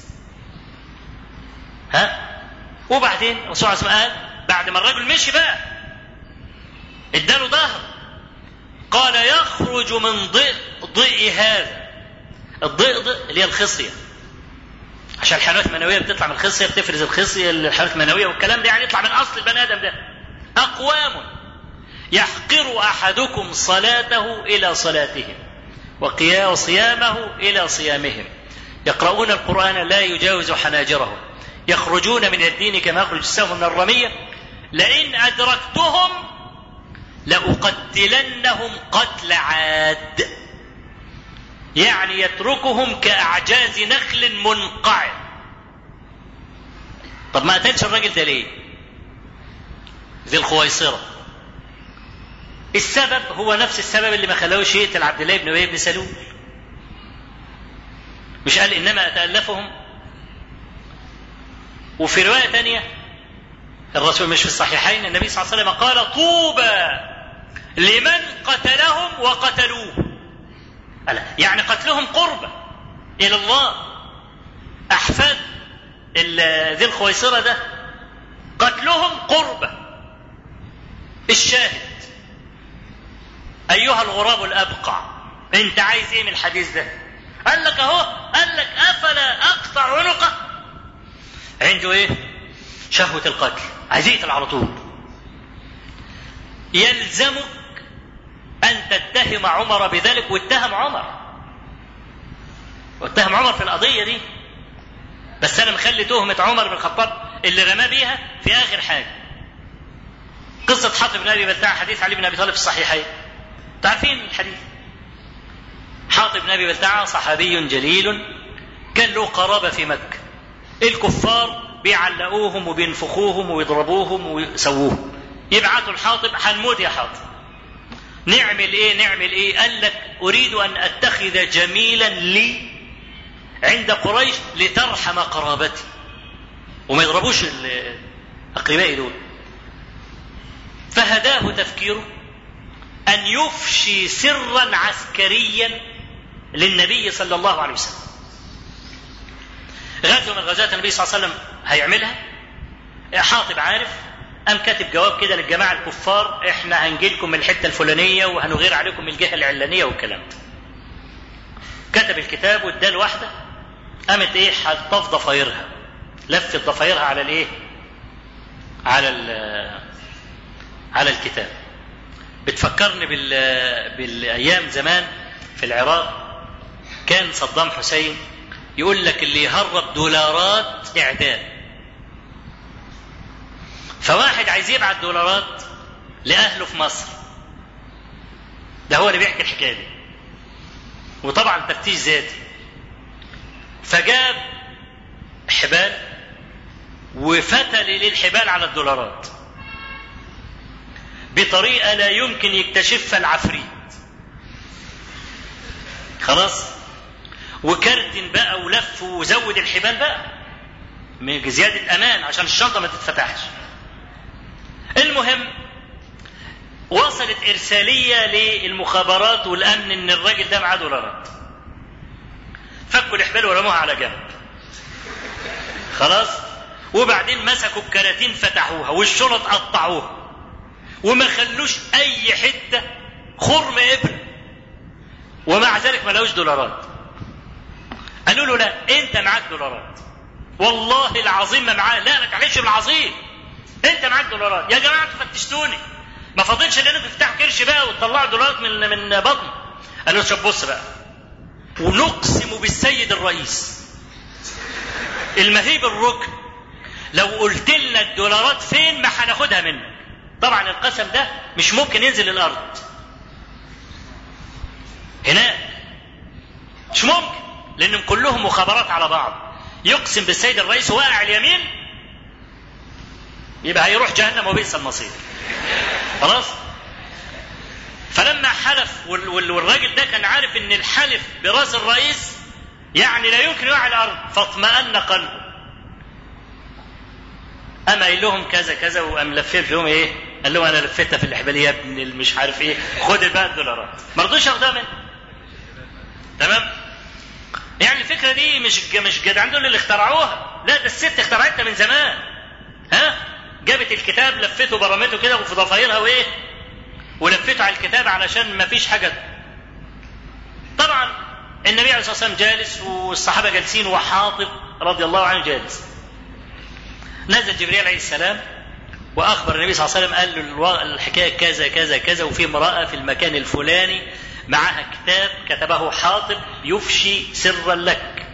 ها وبعدين الرسول عليه قال بعد ما الرجل مشي بقى اداله ظهر قال يخرج من ضئ ضئ هذا الضئضئ اللي هي الخصيه عشان الحيوانات المنويه بتطلع من الخصيه بتفرز الخصيه الحيوانات المنويه والكلام ده يعني يطلع من اصل البني ادم ده اقوام يحقر احدكم صلاته الى صلاتهم وصيامه الى صيامهم يقرؤون القران لا يجاوز حناجرهم يخرجون من الدين كما يخرج السهم من الرميه لئن ادركتهم لأقتلنهم قتل عاد يعني يتركهم كأعجاز نخل منقعر طب ما قتلش الراجل ده ليه ذي الخويصرة السبب هو نفس السبب اللي ما خلاهوش يقتل عبد الله بن ابي بن سلول مش قال انما اتالفهم وفي روايه ثانيه الرسول مش في الصحيحين النبي صلى الله عليه وسلم قال طوبى لمن قتلهم وقتلوه ألا يعني قتلهم قربة إلى الله أحفاد ذي الخويصرة ده قتلهم قربة الشاهد أيها الغراب الأبقع أنت عايز إيه من الحديث ده قال لك أهو قال لك أفلا أقطع عنقه عنده إيه شهوة القتل عايز يقتل على طول يلزمك أن تتهم عمر بذلك واتهم عمر واتهم عمر في القضية دي بس أنا مخلي تهمة عمر بن الخطاب اللي رماه بيها في آخر حاجة قصة حاطب بن أبي بلتعة حديث علي بن أبي طالب في الصحيحين تعرفين الحديث حاطب بن أبي بلتعة صحابي جليل كان له قرابة في مكة الكفار بيعلقوهم وبينفخوهم ويضربوهم ويسووهم يبعتوا الحاطب هنموت يا حاطب نعمل ايه نعمل ايه قال لك اريد ان اتخذ جميلا لي عند قريش لترحم قرابتي وما يضربوش اقربائي دول فهداه تفكيره ان يفشي سرا عسكريا للنبي صلى الله عليه وسلم غزوه من غزوات النبي صلى الله عليه وسلم هيعملها حاطب عارف قام كاتب جواب كده للجماعه الكفار احنا هنجي لكم من الحته الفلانيه وهنغير عليكم من الجهه العلانيه والكلام ده. كتب الكتاب واداه لواحده قامت ايه حطاه في ضفايرها لفت ضفايرها على الايه؟ على على الكتاب بتفكرني بال بالايام زمان في العراق كان صدام حسين يقول لك اللي يهرب دولارات اعدام فواحد عايز يبعت دولارات لاهله في مصر ده هو اللي بيحكي الحكايه دي وطبعا تفتيش ذاتي فجاب حبال وفتل للحبال على الدولارات بطريقه لا يمكن يكتشفها العفريت خلاص وكرتن بقى ولف وزود الحبال بقى من زياده امان عشان الشنطه ما تتفتحش المهم وصلت إرسالية للمخابرات والأمن إن الراجل ده معاه دولارات. فكوا الإحبال ورموها على جنب. خلاص؟ وبعدين مسكوا الكراتين فتحوها والشنط قطعوها. وما خلوش أي حتة خرم إبرة. ومع ذلك ما لقوش دولارات. قالوا له لا أنت معاك دولارات. والله العظيم ما معاه، لا ما تعملش بالعظيم. أنت معاك دولارات، يا جماعة أنتوا فتشتوني. ما فاضلش ان انتوا تفتحوا كرش بقى وتطلعوا دولارات من من بطن قال له شوف بص بقى ونقسم بالسيد الرئيس المهيب الركن لو قلت لنا الدولارات فين ما هناخدها منك طبعا القسم ده مش ممكن ينزل الارض هناك مش ممكن لانهم كلهم مخابرات على بعض يقسم بالسيد الرئيس واقع اليمين يبقى هيروح جهنم وبئس المصير خلاص فلما حلف والراجل ده كان عارف ان الحلف براس الرئيس يعني لا يمكن يقع على الارض فاطمأن قلبه اما قايل لهم كذا كذا وقام لفف لهم ايه؟ قال لهم انا لفيتها في الحباليه يا ابن مش عارف ايه خد بقى الدولارات ما رضوش ياخدوها منه تمام؟ يعني الفكره دي مش مش جدعان دول اللي اخترعوها لا ده الست اخترعتها من زمان ها؟ جابت الكتاب لفته برمته كده وفي ضفايرها وايه ولفته على الكتاب علشان ما فيش حاجه طبعا النبي عليه الصلاه والسلام جالس والصحابه جالسين وحاطب رضي الله عنه جالس نزل جبريل عليه السلام واخبر النبي صلى الله عليه وسلم قال له الحكايه كذا كذا كذا وفي امراه في المكان الفلاني معها كتاب كتبه حاطب يفشي سرا لك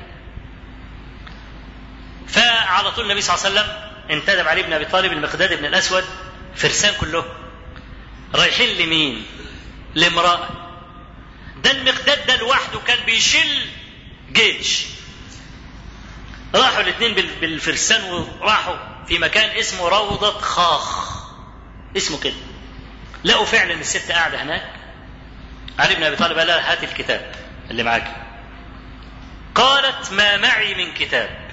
فعلى طول النبي صلى الله عليه وسلم انتدب علي بن ابي طالب المقداد بن الاسود فرسان كلهم رايحين لمين؟ لامراه ده المقداد ده لوحده كان بيشيل جيش راحوا الاثنين بالفرسان وراحوا في مكان اسمه روضة خاخ اسمه كده لقوا فعلا الست قاعدة هناك علي بن ابي طالب قال لها هات الكتاب اللي معاك قالت ما معي من كتاب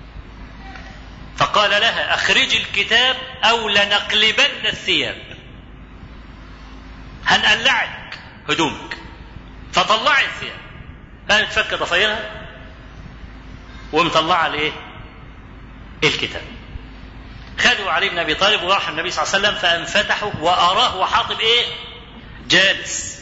فقال لها اخرجي الكتاب او لنقلبن الثياب هنقلعك هدومك فطلعي الثياب كانت تفك ضفايرها ومطلعه الايه؟ الكتاب خدوا علي بن ابي طالب وراح النبي صلى الله عليه وسلم فانفتحوا واراه وحاطب ايه؟ جالس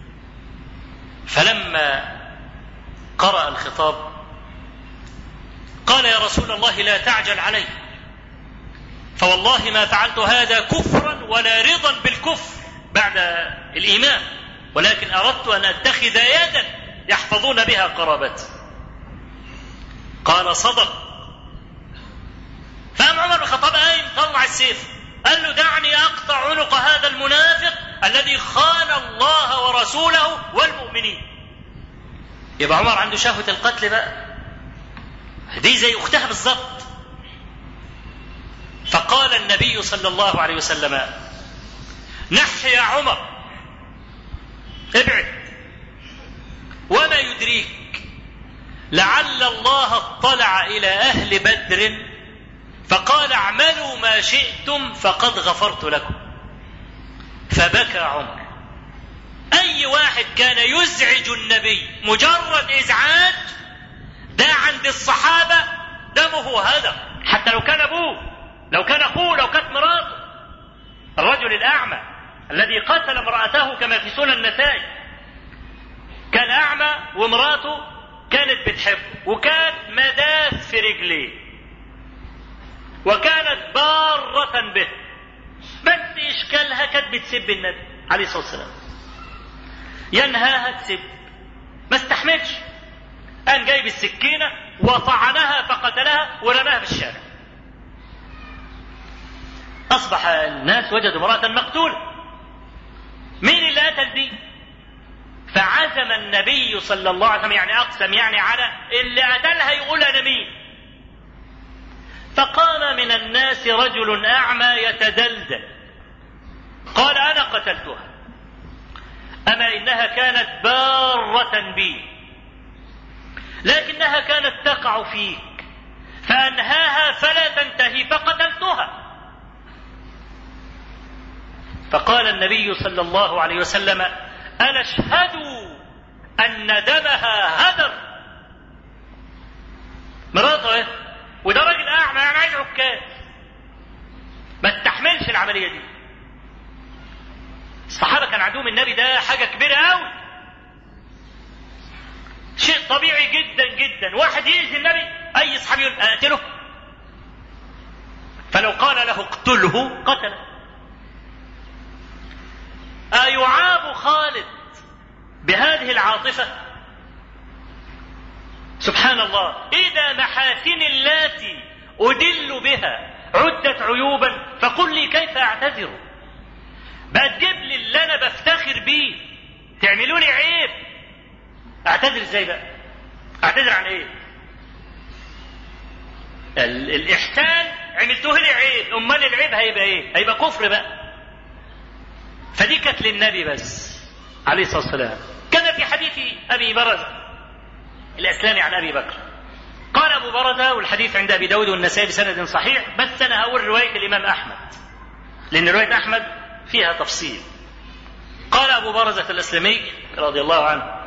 فلما قرأ الخطاب قال يا رسول الله لا تعجل علي فوالله ما فعلت هذا كفرا ولا رضا بالكفر بعد الايمان ولكن اردت ان اتخذ يدا يحفظون بها قرابتي قال صدق فقام عمر بن الخطاب قايم طلع السيف قال له دعني اقطع عنق هذا المنافق الذي خان الله ورسوله والمؤمنين يبقى عمر عنده شهوه القتل بقى دي زي اختها بالظبط فقال النبي صلى الله عليه وسلم نح يا عمر ابعد وما يدريك لعل الله اطلع الى اهل بدر فقال اعملوا ما شئتم فقد غفرت لكم فبكى عمر اي واحد كان يزعج النبي مجرد ازعاج ده عند الصحابه دمه هدر حتى لو كان ابوه لو كان اخوه لو كانت مراته الرجل الاعمى الذي قتل امراته كما في سنن النسائي كان اعمى وامراته كانت بتحبه وكانت مداس في رجليه وكانت بارة به بس إشكالها كانت بتسب النبي عليه الصلاة والسلام ينهاها تسب ما استحملش قام جايب السكينة وطعنها فقتلها ورماها في الشارع أصبح الناس وجدوا امرأة مقتولة مين اللي قتل دي فعزم النبي صلى الله عليه وسلم يعني أقسم يعني على اللي قتلها يقول أنا مين فقام من الناس رجل أعمى يتدلدل قال أنا قتلتها أما إنها كانت بارة بي لكنها كانت تقع فيك فأنهاها فلا تنتهي فقتلتها فقال النبي صلى الله عليه وسلم أنا أشهد أن دمها هدر مراته ايه وده راجل أعمى يعني عايز عكاز ما استحملش العملية دي الصحابة كان عندهم النبي ده حاجة كبيرة أوي شيء طبيعي جدا جدا واحد يأذي النبي أي صحابي يقول أقتله فلو قال له اقتله قتله أيعاب خالد بهذه العاطفة سبحان الله إذا محاسن اللاتي أدل بها عدت عيوبا فقل لي كيف أعتذر بقى تجيب لي اللي أنا بفتخر بيه تعملوا لي عيب أعتذر إزاي بقى أعتذر عن إيه ال- الإحسان عملتوه لي عيب أمال العيب هيبقى إيه هيبقى كفر بقى فدي كانت للنبي بس عليه الصلاه والسلام كما في حديث ابي برزه الاسلامي عن ابي بكر قال ابو برزه والحديث عند ابي داود والنسائي بسند صحيح بس انا هقول روايه الامام احمد لان روايه احمد فيها تفصيل قال ابو برزه الاسلامي رضي الله عنه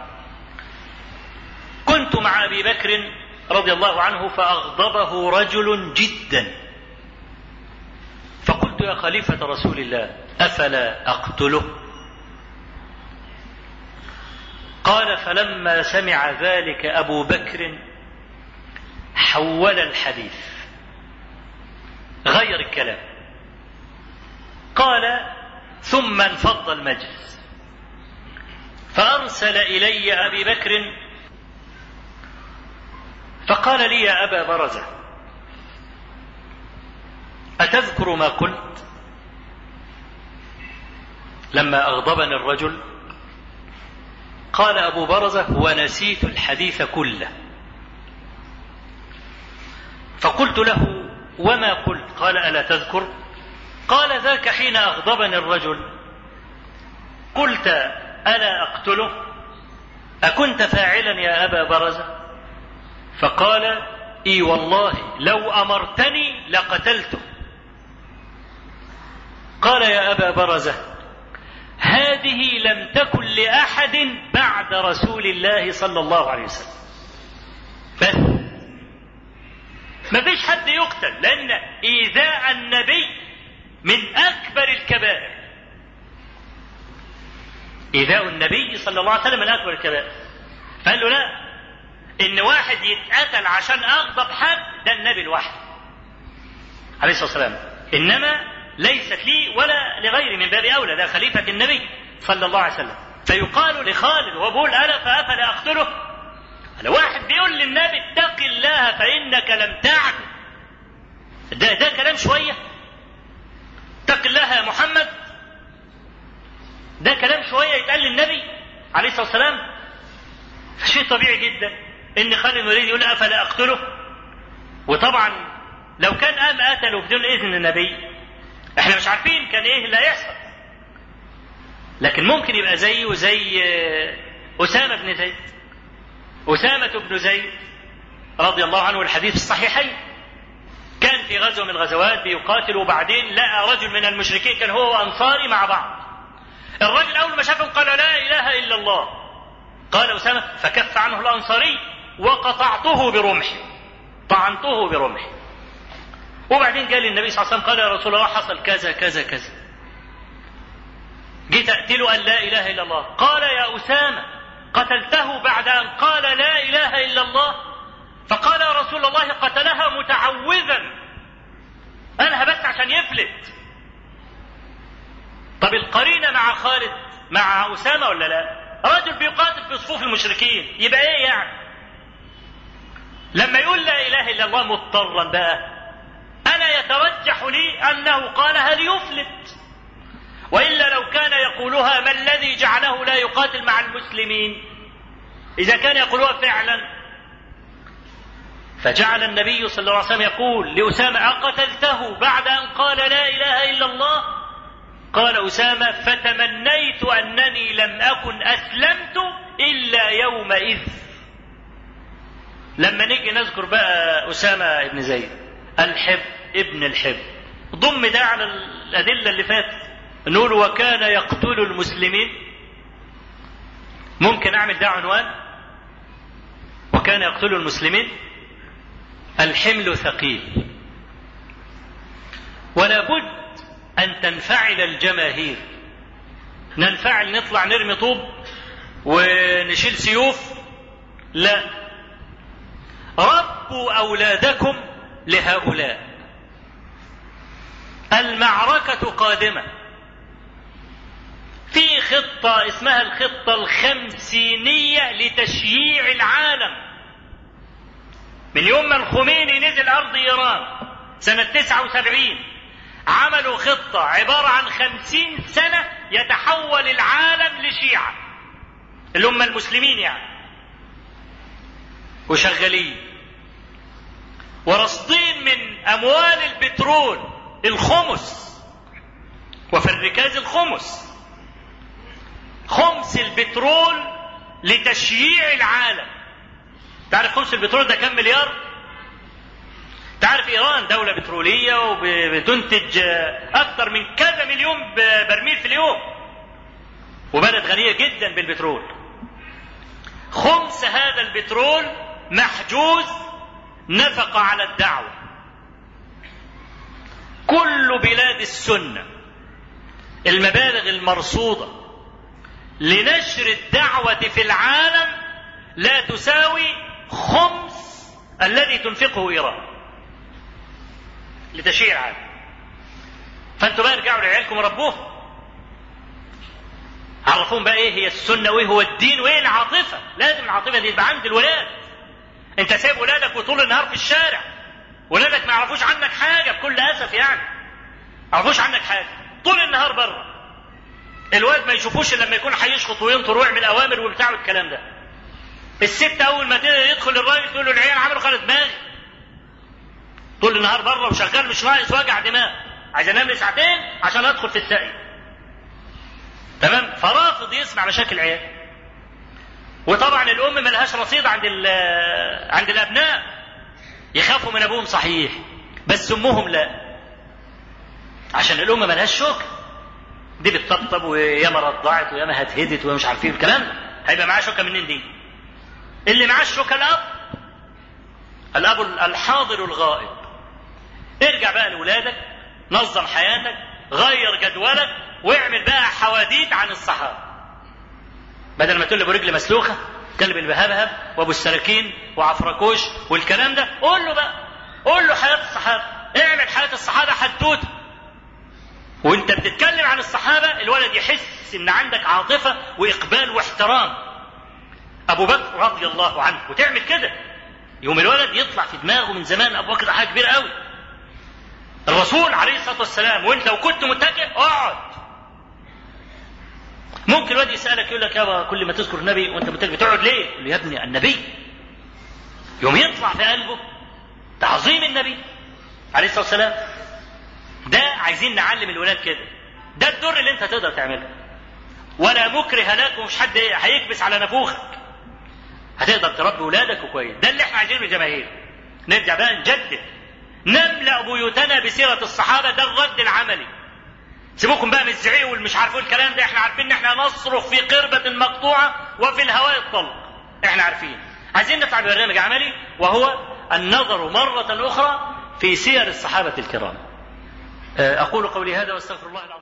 كنت مع ابي بكر رضي الله عنه فاغضبه رجل جدا فقلت يا خليفه رسول الله افلا اقتله قال فلما سمع ذلك ابو بكر حول الحديث غير الكلام قال ثم انفض المجلس فارسل الي ابي بكر فقال لي يا ابا برزه اتذكر ما قلت لما أغضبني الرجل قال أبو برزة ونسيت الحديث كله فقلت له وما قلت قال ألا تذكر قال ذاك حين أغضبني الرجل قلت ألا أقتله أكنت فاعلا يا أبا برزة فقال إي والله لو أمرتني لقتلته قال يا أبا برزة هذه لم تكن لأحد بعد رسول الله صلى الله عليه وسلم بس ما فيش حد يقتل لأن إيذاء النبي من أكبر الكبائر إيذاء النبي صلى الله عليه وسلم من أكبر الكبائر فقال له لا إن واحد يتقتل عشان أغضب حد ده النبي لوحده عليه الصلاة والسلام إنما ليست لي ولا لغيري من باب أولى ده خليفة النبي صلى الله عليه وسلم فيقال لخالد وهو بيقول ألا فأفلا أقتله لو واحد بيقول للنبي اتق الله فإنك لم تعد ده ده كلام شوية اتق الله يا محمد ده كلام شوية يتقال للنبي عليه الصلاة والسلام شيء طبيعي جدا ان خالد الوليد يقول افلا اقتله وطبعا لو كان قام قتله بدون اذن النبي احنا مش عارفين كان ايه اللي هيحصل لكن ممكن يبقى زيه زي اسامه بن زيد اسامه بن زيد رضي الله عنه الحديث في الصحيحين كان في غزوه من الغزوات بيقاتل وبعدين لقى رجل من المشركين كان هو وانصاري مع بعض الرجل اول ما شافهم قال لا اله الا الله قال اسامه فكف عنه الانصاري وقطعته برمحي طعنته برمحي وبعدين قال النبي صلى الله عليه وسلم قال يا رسول الله حصل كذا كذا كذا جيت اقتله ان لا اله الا الله قال يا اسامه قتلته بعد ان قال لا اله الا الله فقال يا رسول الله قتلها متعوذا قالها بس عشان يفلت طب القرينة مع خالد مع أسامة ولا لا رجل بيقاتل في صفوف المشركين يبقى ايه يعني لما يقول لا اله الا الله مضطرا بقى انا يترجح لي انه قالها ليفلت والا لو كان يقولها ما الذي جعله لا يقاتل مع المسلمين اذا كان يقولها فعلا فجعل النبي صلى الله عليه وسلم يقول لاسامه اقتلته بعد ان قال لا اله الا الله قال اسامه فتمنيت انني لم اكن اسلمت الا يومئذ لما نيجي نذكر بقى اسامه بن زيد الحب ابن الحب ضم ده على الادله اللي فاتت نقول وكان يقتل المسلمين ممكن اعمل ده عنوان وكان يقتل المسلمين الحمل ثقيل ولا بد ان تنفعل الجماهير ننفعل نطلع نرمي طوب ونشيل سيوف لا ربوا اولادكم لهؤلاء المعركه قادمه في خطه اسمها الخطه الخمسينيه لتشييع العالم من يوم ما الخميني نزل ارض ايران سنه 79 عملوا خطه عباره عن خمسين سنه يتحول العالم لشيعه اللي هم المسلمين يعني وشغالين ورصدين من اموال البترول الخمس وفي الركاز الخمس خمس البترول لتشييع العالم تعرف خمس البترول ده كم مليار تعرف ايران دولة بترولية وبتنتج اكثر من كذا مليون برميل في اليوم وبلد غنية جدا بالبترول خمس هذا البترول محجوز نفق على الدعوة كل بلاد السنة المبالغ المرصودة لنشر الدعوة في العالم لا تساوي خمس الذي تنفقه إيران لتشييع العالم فانتوا بقى ارجعوا لعيالكم وربوهم عرفوهم بقى ايه هي السنه وايه هو الدين وايه العاطفه لازم العاطفه دي تبقى عند الولاد انت سايب ولادك وطول النهار في الشارع ولادك ما يعرفوش عنك حاجه بكل اسف يعني ما يعرفوش عنك حاجه طول النهار بره الواد ما يشوفوش الا لما يكون هيشخط وينطر ويعمل اوامر وبتاع والكلام ده الست اول ما يدخل الراجل تقول له العيال عملوا خالد دماغي طول النهار بره وشغال مش ناقص وجع دماغ عايز انام لي ساعتين عشان ادخل في السقي تمام فرافض يسمع مشاكل عيال وطبعا الام ما لهاش رصيد عند عند الابناء يخافوا من ابوهم صحيح بس امهم لا عشان الام ما لهاش شكر دي بتطبطب وياما رضعت وياما هدهدت ومش عارفين الكلام هيبقى معاه شوكه منين دي اللي معاه الشوكه الاب الاب الحاضر الغائب ارجع بقى لاولادك نظم حياتك غير جدولك واعمل بقى حواديت عن الصحابه بدل ما تقول لي ابو رجل مسلوخه كلب البهبهب وابو السراكين وعفركوش والكلام ده قول له بقى قول له حياه الصحابه اعمل حياه الصحابه حدوته وانت بتتكلم عن الصحابه الولد يحس ان عندك عاطفه واقبال واحترام ابو بكر رضي الله عنه وتعمل كده يوم الولد يطلع في دماغه من زمان ابو بكر حاجه كبيره قوي الرسول عليه الصلاه والسلام وانت لو كنت متكئ اقعد ممكن الواد يسالك يقول لك يابا كل ما تذكر النبي وانت متكئ بتقعد ليه؟ يقول له يا ابني النبي يوم يطلع في قلبه تعظيم النبي عليه الصلاه والسلام ده عايزين نعلم الولاد كده ده الدور اللي انت تقدر تعمله ولا مكره لك ومش حد هيكبس على نفوخك هتقدر تربي ولادك كويس ده اللي احنا عايزينه من الجماهير نرجع بقى نجدد نملا بيوتنا بسيره الصحابه ده الرد العملي سيبوكم بقى من الزعيق والمش عارفين الكلام ده احنا عارفين ان احنا نصرخ في قربة مقطوعة وفي الهواء الطلق احنا عارفين عايزين نفعل برنامج عملي وهو النظر مرة أخرى في سير الصحابة الكرام أقول قولي هذا واستغفر الله العظيم